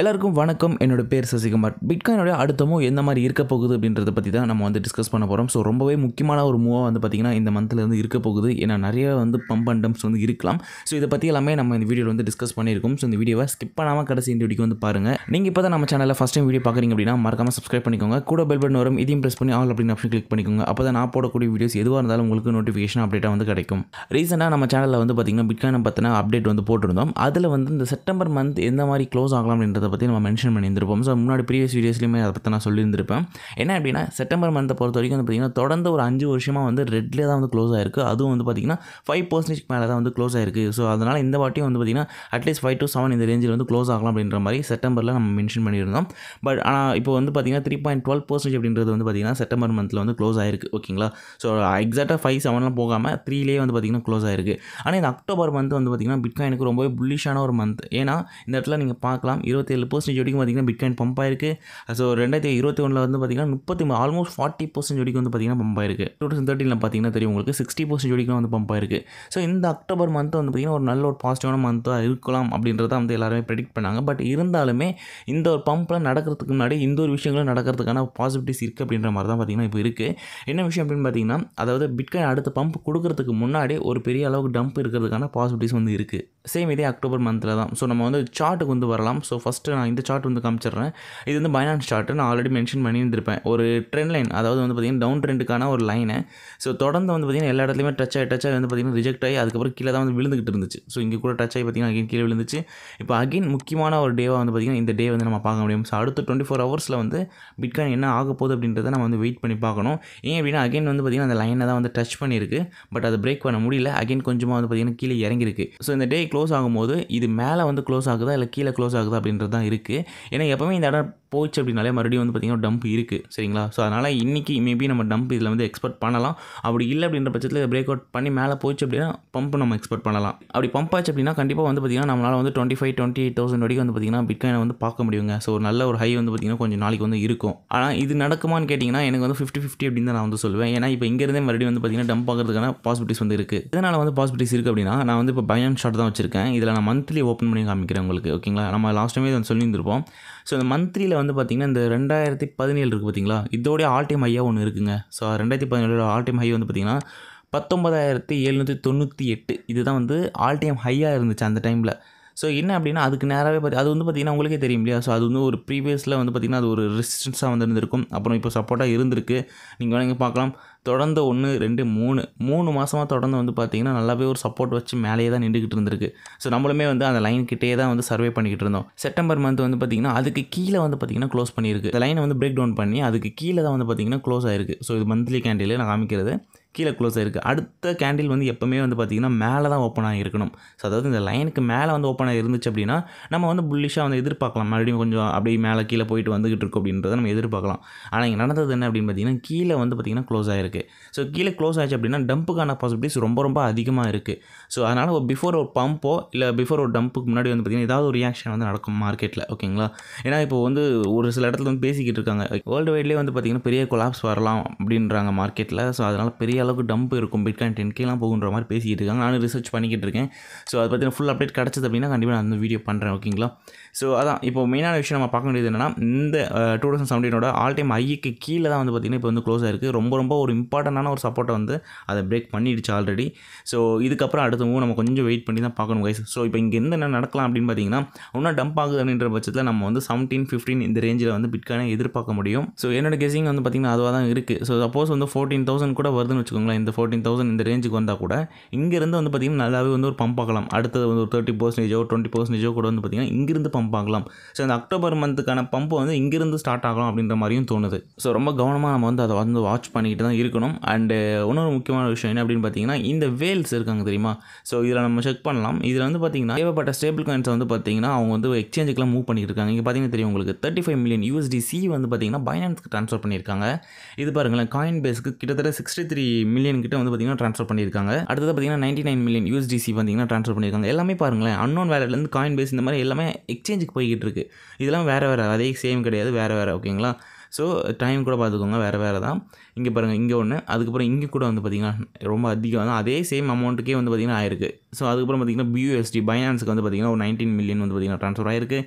எல்லாருக்கும் வணக்கம் என்னோட பேர் சசிகுமார் பிட்காயினோட அடுத்த மூவ் எந்த மாதிரி இருக்க போகுது அப்படின்றத பற்றி தான் நம்ம வந்து டிஸ்கஸ் பண்ண போகிறோம் ஸோ ரொம்பவே முக்கியமான ஒரு மூவாக வந்து பார்த்திங்கன்னா இந்த மந்தில் வந்து இருக்க போகுது ஏன்னா நிறைய வந்து பம்ப் அண்ட் டம்ப்ஸ் வந்து இருக்கலாம் ஸோ இதை பற்றி எல்லாமே நம்ம இந்த வீடியோவில் வந்து டிஸ்கஸ் பண்ணியிருக்கோம் ஸோ இந்த வீடியோவை ஸ்கிப் பண்ணாமல் கடைசி இந்த வீடியோ வந்து பாருங்கள் நீங்கள் இப்போ தான் நம்ம சேனலில் ஃபஸ்ட் டைம் வீடியோ பார்க்குறீங்க அப்படின்னா மறக்காம சப்ஸ்கிரைப் பண்ணிக்கோங்க கூட பெல் பட்டன் வரும் இதையும் ப்ரெஸ் பண்ணி ஆல் அப்படின்னு ஆப்ஷன் கிளிக் பண்ணிக்கோங்க அப்போ தான் நான் போடக்கூடிய வீடியோஸ் எதுவாக இருந்தாலும் உங்களுக்கு நோட்டிஃபிகேஷன் அப்டேட்டாக வந்து கிடைக்கும் ரீசெண்டாக நம்ம சேனலில் வந்து பார்த்திங்கன்னா பிட்காயினை பற்றின அப்டேட் வந்து போட்டிருந்தோம் அதில் வந்து இந்த செப்டம்பர் மந்த் எந்த மாதிரி க்ளோஸ் ஆகலாம் அப்படின்றத பற்றி நம்ம மென்ஷன் பண்ணியிருந்திருப்போம் ஸோ முன்னாடி ப்ரீவியஸ் வீடியோஸ்லையுமே அதை பற்றி நான் சொல்லியிருந்திருப்பேன் என்ன அப்படின்னா செப்டம்பர் மந்த்தை பொறுத்த வரைக்கும் வந்து பார்த்திங்கன்னா தொடர்ந்து ஒரு அஞ்சு வருஷமாக வந்து ரெட்லேயே தான் வந்து க்ளோஸ் ஆயிருக்கு அதுவும் வந்து பார்த்திங்கன்னா ஃபைவ் பர்சன்டேஜ் மேலே தான் வந்து க்ளோஸ் ஆயிருக்கு ஸோ அதனால் இந்த வாட்டியும் வந்து பார்த்திங்கன்னா அட்லீஸ்ட் ஃபைவ் டு செவன் இந்த ரேஞ்சில் வந்து க்ளோஸ் ஆகலாம் அப்படின்ற மாதிரி செப்டம்பரில் நம்ம மென்ஷன் பண்ணியிருந்தோம் பட் ஆனால் இப்போ வந்து பார்த்திங்கன்னா த்ரீ பாயிண்ட் டுவெல் பர்சன்டேஜ் அப்படின்றது வந்து பார்த்திங்கன்னா செப்டம்பர் மந்தில் வந்து க்ளோஸ் ஆயிருக்கு ஓகேங்களா ஸோ எக்ஸாக்டாக ஃபைவ் செவன்லாம் போகாமல் த்ரீலேயே வந்து பார்த்திங்கன்னா க்ளோஸ் ஆயிருக்கு ஆனால் இந்த அக்டோபர் மந்த் வந்து பார்த்திங்கன்னா பிட்காயினுக்கு ரொம்பவே புல்லிஷான ஒரு மந்த் ஏன்னா இந்த இடத்துல நீங்கள் பார்க்கலாம் இருபத்தேழு பர்சன்டேஜ் வரைக்கும் பார்த்திங்கன்னா பிட்காயின் பம்ப் ஆயிருக்கு ஸோ ரெண்டாயிரத்தி இருபத்தி ஒன்றில் வந்து பார்த்திங்கன்னா முப்பத்தி ஆல்மோஸ்ட் ஃபார்ட்டி பர்சன்ட் வரைக்கும் வந்து பார்த்திங்கன்னா பம்ப் ஆயிருக்கு டூ தௌசண்ட் தேர்ட்டினில் பார்த்தீங்கன்னா தெரியும் உங்களுக்கு சிக்ஸ்டி பர்சன்ட் வரைக்கும் வந்து பம்ப் ஆயிருக்கு ஸோ இந்த அக்டோபர் மந்த் வந்து பார்த்திங்கன்னா ஒரு நல்ல ஒரு பாசிட்டிவான மந்த்தாக இருக்கலாம் அப்படின்றத வந்து எல்லாருமே ப்ரெடிக்ட் பண்ணாங்க பட் இருந்தாலுமே இந்த ஒரு பம்பில் நடக்கிறதுக்கு முன்னாடி இந்த ஒரு விஷயங்களும் நடக்கிறதுக்கான பாசிபிலிட்டிஸ் இருக்குது அப்படின்ற மாதிரி தான் பார்த்திங்கன்னா இப்போ இருக்குது என்ன விஷயம் அப்படின்னு பார்த்தீங்கன்னா அதாவது பிட்காயின் அடுத்த பம்ப் கொடுக்கறதுக்கு முன்னாடி ஒரு பெரிய அளவுக்கு டம்ப் இருக்கிறதுக்கான பாசிபிலிட்டிஸ் வந்து இருக்குது சேம் இதே அக்டோபர் மந்தில் தான் ஸோ நம்ம வந்து சார்ட்டுக்கு வந்து வரலாம் ஸோ ஃபஸ்ட்டு நான் இந்த சார்ட் வந்து காமிச்சிடுறேன் இது வந்து பைனான்ஸ் சார்ட்டு நான் ஆல்ரெடி மென்ஷன் பண்ணியிருந்திருப்பேன் ஒரு ட்ரெண்ட் லைன் அதாவது வந்து பார்த்திங்கன்னா டவுன் ட்ரெண்டுக்கான ஒரு லைனை ஸோ தொடர்ந்து வந்து பார்த்திங்கன்னா எல்லா இடத்துலையுமே டச் ஆகி டச் ஆகி வந்து பார்த்திங்கன்னா ரிஜெக்ட் ஆகி அதுக்கப்புறம் கீழே தான் வந்து விழுந்துகிட்டு இருந்துச்சு ஸோ இங்கே கூட டச் ஆகி பார்த்திங்கன்னா அகைன் கீழே விழுந்துச்சு இப்போ அகைன் முக்கியமான ஒரு டேவாக வந்து பார்த்திங்கன்னா இந்த டே வந்து நம்ம பார்க்க முடியும் ஸோ அடுத்த டுவெண்ட்டி ஃபோர் ஹவர்ஸில் வந்து பிட்காயின் என்ன ஆக போகுது அப்படின்றத நம்ம வந்து வெயிட் பண்ணி பார்க்கணும் ஏன் அப்படின்னா அகைன் வந்து பார்த்திங்கன்னா அந்த லைனை தான் வந்து டச் பண்ணியிருக்கு பட் அதை பிரேக் பண்ண முடியல அகைன் கொஞ்சமாக வந்து பார்த்திங்கன்னா கீழே இறங்கியிருக்கு ஸோ இந்த டே க்ளோஸ் ஆகும்போது இது மேலே வந்து க்ளோஸ் ஆகுதா இல்லை கீழே க்ளோஸ் ஆகுதா அப்படின்றது தான் இருக்குது ஏன்னா எப்போவுமே இந்த இடம் போச்சு அப்படின்னாலே மறுபடியும் வந்து பார்த்திங்கன்னா டம்ப் இருக்குது சரிங்களா ஸோ அதனால் இன்றைக்கி மேபி நம்ம டம்ப் இதில் வந்து எக்ஸ்பெக்ட் பண்ணலாம் அப்படி இல்லை அப்படின்ற பட்சத்தில் பிரேக் அவுட் பண்ணி மேலே போச்சு அப்படின்னா பம்ப் நம்ம எக்ஸ்பெக்ட் பண்ணலாம் அப்படி பம்ப் ஆச்சு அப்படின்னா கண்டிப்பாக வந்து பார்த்திங்கன்னா நம்மளால் வந்து twenty five twenty eight thousand வரைக்கும் வந்து பார்த்திங்கன்னா பிட்காயினை வந்து பார்க்க முடியுங்க ஸோ ஒரு நல்ல ஒரு ஹை வந்து பார்த்திங்கன்னா கொஞ்சம் நாளைக்கு வந்து இருக்கும் ஆனால் இது நடக்குமான்னு கேட்டிங்கன்னா எனக்கு வந்து ஃபிஃப்டி ஃபிஃப்டி அப்படின்னு தான் நான் வந்து சொல்லுவேன் ஏன்னா இப்போ இங்கேருந்தே மறுபடியும் வந்து பார்த்திங்கன்னா டம்ப் ஆகிறதுக்கான பாசிபிலிட்டிஸ் வந்து இருக்குது இதனால் வந்து பாசிபிலிட்டிஸ் இருக்குது அப்படின்னா நான் வந்து இப்போ பைனான்ஸ் ஷார்ட் தான் வச்சிருக்கேன் இதில் நான் மந்த்லி ஓப்பன் பண்ணி காமிக்கிறேன் உங்களுக்கு ஓகேங்களா நம்ம லாஸ்ட் டைமே வந்து சொல்லியிருந்திருப்போம் ஸோ இந்த மந்த்லியில் வந்து பார்த்திங்கன்னா இந்த ரெண்டாயிரத்தி பதினேழு இருக்குது பார்த்தீங்களா இதோடைய ஆல் டைம் ஹையாக ஒன்று இருக்குங்க ஸோ ரெண்டாயிரத்தி பதினேழோட ஆல் டைம் ஹை வந்து பார்த்திங்கன்னா பத்தொம்பதாயிரத்தி எழுநூற்றி தொண்ணூற்றி எட்டு இதுதான் வந்து ஆல் டைம் ஹையாக இருந்துச்சு அந்த டைமில் ஸோ என்ன அப்படின்னா அதுக்கு நேராகவே பார்த்தி அது வந்து பார்த்திங்கன்னா உங்களுக்கே தெரியும் இல்லையா ஸோ அது வந்து ஒரு ப்ரீவியஸில் வந்து பார்த்திங்கன்னா அது ஒரு ரெசிஸ்டன்ஸாக வந்து இருந்திருக்கும் அப்புறம் இப்போ சப்போர்ட்டாக இருந்திருக்கு நீங்கள் வேணுங்க பார்க்கலாம் தொடர்ந்து ஒன்று ரெண்டு மூணு மூணு மாதமாக தொடர்ந்து வந்து பார்த்திங்கன்னா நல்லாவே ஒரு சப்போர்ட் வச்சு மேலேயே தான் நின்றுக்கிட்டு இருந்திருக்கு ஸோ நம்மளுமே வந்து அந்த லைன் கிட்டே தான் வந்து சர்வே பண்ணிக்கிட்டு இருந்தோம் செப்டம்பர் மந்த் வந்து பார்த்திங்கன்னா அதுக்கு கீழே வந்து பார்த்திங்கன்னா க்ளோஸ் பண்ணியிருக்கு இந்த லைனை வந்து பிரேக் டவுன் பண்ணி அதுக்கு கீழே தான் வந்து பார்த்திங்கன்னா க்ளோஸ் ஆயிருக்கு ஸோ இது மந்த்லி கேண்டில் நான் காமிக்கிறது கீழே க்ளோஸ் ஆயிருக்கு அடுத்த கேண்டில் வந்து எப்போவுமே வந்து பார்த்திங்கன்னா மேலே தான் ஓப்பன் ஆகிருக்கணும் ஸோ அதாவது இந்த லைனுக்கு மேலே வந்து ஓப்பன் ஆகி இருந்துச்சு அப்படின்னா நம்ம வந்து புல்லிஷாக வந்து எதிர்பார்க்கலாம் மறுபடியும் கொஞ்சம் அப்படியே மேலே கீழே போயிட்டு வந்துகிட்டு இருக்கும் அப்படின்றத நம்ம எதிர்பார்க்கலாம் ஆனால் இங்கே நடந்தது என்ன அப்படின்னு பார்த்தீங்கன்னா கீழே வந்து பார்த்திங்கன்னா க்ளோஸ் ஆகிருக்கு ஸோ கீழே க்ளோஸ் ஆச்சு அப்படின்னா டம்புக்கான பாசிபிலிட்டிஸ் ரொம்ப ரொம்ப அதிகமாக இருக்குது ஸோ அதனால் ஒரு பிஃபோர் ஒரு பம்போ இல்லை பிஃபோர் ஒரு டம்புக்கு முன்னாடி வந்து பார்த்திங்கன்னா ஏதாவது ஒரு ரியாக்ஷன் வந்து நடக்கும் மார்க்கெட்டில் ஓகேங்களா ஏன்னா இப்போ வந்து ஒரு சில இடத்துல வந்து பேசிக்கிட்டு இருக்காங்க வேர்ல்டு வைட்லேயே வந்து பார்த்திங்கன்னா பெரிய கொலாப்ஸ் வரலாம் அப்படின்றாங்க மார்க்கெட்டில் ஸோ அதனால் பெரிய அளவுக்கு டம்ப் இருக்கும் பிட்காயின் டென் கேலாம் போகுன்ற மாதிரி பேசிக்கிட்டு இருக்காங்க நானும் ரிசர்ச் பண்ணிக்கிட்டு இருக்கேன் ஸோ அதை பற்றின ஃபுல் அப்டேட் கிடச்சது அப்படின்னா கண்டிப்பாக நான் அந்த வீடியோ பண்ணுறேன் ஓகேங்களா ஸோ அதான் இப்போ மெயினான விஷயம் நம்ம பார்க்க வேண்டியது என்னன்னா இந்த டூ தௌசண்ட் செவன்டீனோட ஆல் டைம் ஐக்கு கீழே தான் வந்து பார்த்திங்கன்னா இப்போ வந்து க்ளோஸ் ஆயிருக்கு ரொம்ப ரொம்ப ஒரு இம்பார்ட்டண்டான ஒரு சப்போர்ட்டை வந்து அதை பிரேக் பண்ணிடுச்சு ஆல்ரெடி ஸோ இதுக்கப்புறம் அடுத்த மூவ் நம்ம கொஞ்சம் வெயிட் பண்ணி தான் பார்க்கணும் கைஸ் ஸோ இப்போ இங்கே எந்த என்ன நடக்கலாம் அப்படின்னு பார்த்தீங்கன்னா இன்னும் டம்ப் ஆகுது அப்படின்ற பட்சத்தில் நம்ம வந்து செவன்டீன் ஃபிஃப்டீன் இந்த ரேஞ்சில் வந்து பிட்கானை எதிர்பார்க்க முடியும் ஸோ என்னோட கெஸிங் வந்து பார்த்திங்கன்னா அதுவாக தான் இருக்குது ஸோ சப்போஸ் வந்து ஃபோர்டீன் தௌசண்ட் கூட வருதுன்னு வச்சுக்கோங்களேன் இந்த ஃபோர்டீன் தௌசண்ட் இந்த ரேஞ்சுக்கு வந்தால் கூட இங்கேருந்து வந்து பார்த்திங்கன்னா நல்லாவே வந்து ஒரு பம்ப் ஆகலாம் அடுத்தது வந்து ஒரு தேர்ட்டி பர்சன்டேஜோ டுவெண்ட்டி பர்சன்டேஜோ கூட வந்து பார்த்திங்கன்னா இங்கிருந்து பம்ப் ஆகலாம் ஸோ இந்த அக்டோபர் மந்த்துக்கான பம்ப் வந்து இங்கிருந்து ஸ்டார்ட் ஆகலாம் அப்படின்ற மாதிரியும் தோணுது ஸோ ரொம்ப கவனமாக நம்ம வந்து அதை வந்து வாட்ச் பண்ணிக்கிட்டு தான் இருக்கணும் அண்டு இன்னொரு முக்கியமான விஷயம் என்ன அப்படின்னு பார்த்தீங்கன்னா இந்த வேல்ஸ் இருக்காங்க தெரியுமா ஸோ இதில் நம்ம செக் பண்ணலாம் இதில் வந்து பார்த்தீங்கன்னா தேவைப்பட்ட ஸ்டேபிள் காயின்ஸை வந்து பார்த்தீங்கன்னா அவங்க வந்து எக்ஸ்சேஞ்சுக்கெலாம் மூவ் பண்ணிட்டு இருக்காங்க இங்கே பார்த்தீங்கன்னா தெரியும் உங்களுக்கு தேர்ட்டி ஃபைவ் மில்லியன் யூஎஸ்டிசி வந்து பார்த்தீங்கன்னா பைனான்ஸ்க்கு ட்ரான்ஸ்ஃபர் பண்ணியிருக்காங்க இது பாருங்களேன் காயின் பேஸ்க்கு கிட்டத்தட்ட சிக்ஸ்டி த்ரீ மில்லியன் கிட்ட வந்து பார்த்தீங்கன்னா ட்ரான்ஸ்ஃபர் பண்ணியிருக்காங்க அடுத்தது பார்த்தீங்கன்னா நைன்டி நைன் மில்லியன் யூஎஸ்டிசி பார்த்தீங்கன்னா ட்ரான்ஸ்ஃபர் பண்ணியிருக்காங்க எல்லாமே பாருங்களேன் அன்னோன் வேலட்லேருந்து காயின் பேஸ் இந்த மாதிரி எல்லாமே எக்ஸ்சேஞ்சுக்கு போய்கிட்டு இருக்கு இதெல்லாம் வேறு வேறு அதே சேம் கிடையாது வேறு வேறு ஓகேங்களா ஸோ டைம் கூட பார்த்துக்கோங்க வேறு வேறு தான் இங்கே பாருங்கள் இங்கே ஒன்று அதுக்கப்புறம் இங்கே கூட வந்து பார்த்திங்கன்னா ரொம்ப அதிகம் தான் அதே சேம் அமௌண்ட்டுக்கே வந்து பார்த்திங்கன்னா ஆயிருக்கு ஸோ அதுக்கப்புறம் பார்த்திங்கன்னா பியூஎஸ்டி பைனான்ஸுக்கு வந்து பார்த்திங்கன்னா ஒரு நைன்டீன் மில்லியன் வந்து பார்த்திங்கன்னா ட்ரான்ஸ்ஃபர் ஆயிருக்கு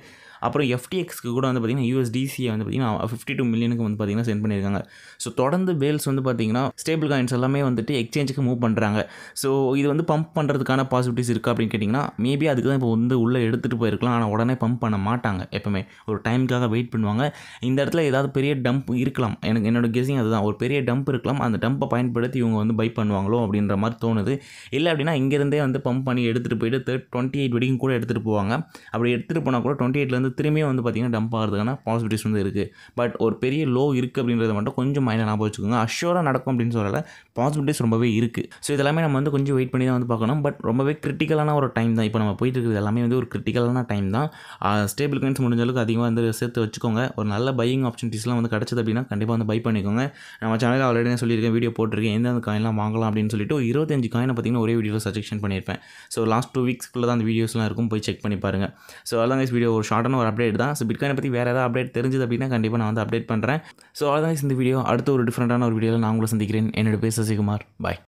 அப்புறம் எஃப்டிஎக்ஸ்க்கு கூட வந்து பார்த்திங்கன்னா யூஎஸ்டிசியை வந்து பார்த்திங்கன்னா ஃபிஃப்டி டூ மில்லியனுக்கு வந்து பார்த்திங்கன்னா சென்ட் பண்ணியிருக்காங்க ஸோ தொடர்ந்து வேல்ஸ் வந்து பார்த்திங்கன்னா ஸ்டேபிள் காயின்ஸ் எல்லாமே வந்துட்டு எக்ஸ்சேஞ்சுக்கு மூவ் பண்ணுறாங்க ஸோ இது வந்து பம்ப் பண்ணுறதுக்கான பாசிபிலிட்டிஸ் இருக்கா அப்படின்னு கேட்டிங்கன்னா மேபி அதுக்கு தான் இப்போ வந்து உள்ளே எடுத்துகிட்டு போயிருக்கலாம் ஆனால் உடனே பம்ப் பண்ண மாட்டாங்க எப்பவுமே ஒரு டைமுக்காக வெயிட் பண்ணுவாங்க இந்த இடத்துல ஏதாவது பெரிய டம்ப் இருக்கலாம் எனக்கு என்னோட கெஸிங் அதுதான் ஒரு பெரிய டம்ப் இருக்கலாம் அந்த டம்பை பயன்படுத்தி இவங்க வந்து பை பண்ணுவாங்களோ அப்படின்ற மாதிரி தோணுது இல்லை அப்படின்னா இங்கேருந்தே வந்து பம்ப் பண்ணி எடுத்துகிட்டு போயிட்டு தேர்ட் டுவெண்ட்டி எயிட் வரைக்கும் கூட எடுத்துகிட்டு போவாங்க அப்படி எடுத்துகிட்டு போனால் கூட டுவெண்ட்டி எயிட்லேருந்து திரும்பியும் வந்து பார்த்திங்கன்னா டம்ப் ஆகிறதுக்கான பாசிபிலிட்டிஸ் வந்து இருக்குது பட் ஒரு பெரிய லோ இருக்குது அப்படின்றத மட்டும் கொஞ்சம் மைண்டாக ஞாபகம் வச்சுக்கோங்க அஷ்யூராக நடக்கும் அப்படின்னு சொல்லலை பாசிபிலிட்டிஸ் ரொம்பவே இருக்குது ஸோ இதெல்லாமே நம்ம வந்து கொஞ்சம் வெயிட் பண்ணி தான் வந்து பார்க்கணும் பட் ரொம்பவே கிரிட்டிக்கலான ஒரு டைம் தான் இப்போ நம்ம போயிட்டு இருக்கிறது எல்லாமே வந்து ஒரு கிரிட்டிக்கலான டைம் தான் ஸ்டேபிள் காயின்ஸ் முடிஞ்ச அளவுக்கு அதிகமாக வந்து சேர்த்து வச்சுக்கோங்க ஒரு நல்ல பையிங் ஆப்பர்ச்சுனிட்டிஸ்லாம் வந்து கிடச்சது அப்படின்னா கண்டிப்பாக வந்து பை பண்ணிக்கோங்க நம்ம சேனலில் ஆல்ரெடி நான் சொல்லியிருக்கேன் வீடியோ போட்டிருக்கேன் எந்தெந்த காயின்லாம் வாங்கலாம் அப்படின்னு சொல்லிட்டு ஒரு இருபத்தஞ்சு காயினை பார்த்தீங்கன்னா ஒரே வீடியோவில் சஜெக்ஷன் பண்ணியிருப்பேன் ஸோ லாஸ்ட் டூ வீக்ஸ்க்குள்ளே தான் அந்த வீடியோஸ்லாம் இருக்கும் போய் செக் பண்ணி பாருங்கள் ஸோ அதான் guys வீடியோ ஒரு ஷார்ட்டான ஒரு அப்டேட் தான் ஸோ பிட்காயினை பற்றி வேறு ஏதாவது அப்டேட் தெரிஞ்சது அப்படின்னா கண்டிப்பாக நான் வந்து அப்டேட் பண்ணுறேன் ஸோ அதான் guys இந்த வீடியோ அடுத்த ஒரு டிஃப்ரெண்ட்டான ஒரு வீடியோவில் நான் உங்களை சந்திக்கிறேன் என்னோட பேர் சசிகுமார் பாய்